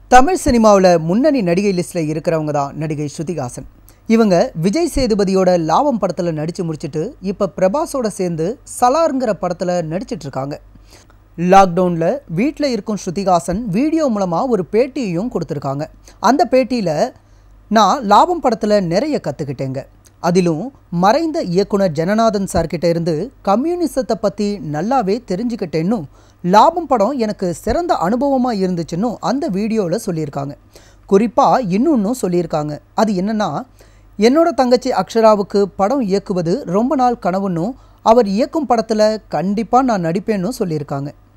தமிழ் சினிமாவில் முன்னணி நடிகை லிஸ்ட்டில் இருக்கிறவங்க தான் நடிகை ஸ்ருதிஹாசன் இவங்க விஜய் சேதுபதியோட லாபம் படத்தில் நடித்து முடிச்சிட்டு இப்போ பிரபாஸோட சேர்ந்து சலாருங்கிற படத்தில் நடிச்சிட்டு இருக்காங்க லாக்டவுனில் வீட்டில் இருக்கும் ஸ்ருதிஹாசன் வீடியோ மூலமாக ஒரு பேட்டியையும் கொடுத்துருக்காங்க அந்த பேட்டியில் நான் லாபம் படத்தில் நிறைய கற்றுக்கிட்டேங்க அதிலும் மறைந்த இயக்குனர் ஜனநாதன் சார்கிட்ட இருந்து கம்யூனிசத்தை பற்றி நல்லாவே தெரிஞ்சுக்கிட்டேன்னும் லாபம் படம் எனக்கு சிறந்த அனுபவமாக இருந்துச்சுன்னும் அந்த வீடியோவில் சொல்லியிருக்காங்க குறிப்பாக இன்னொன்றும் சொல்லியிருக்காங்க அது என்னென்னா என்னோட தங்கச்சி அக்ஷராவுக்கு படம் இயக்குவது ரொம்ப நாள் கனவுன்னும் அவர் இயக்கும் படத்தில் கண்டிப்பாக நான் நடிப்பேன்னு சொல்லியிருக்காங்க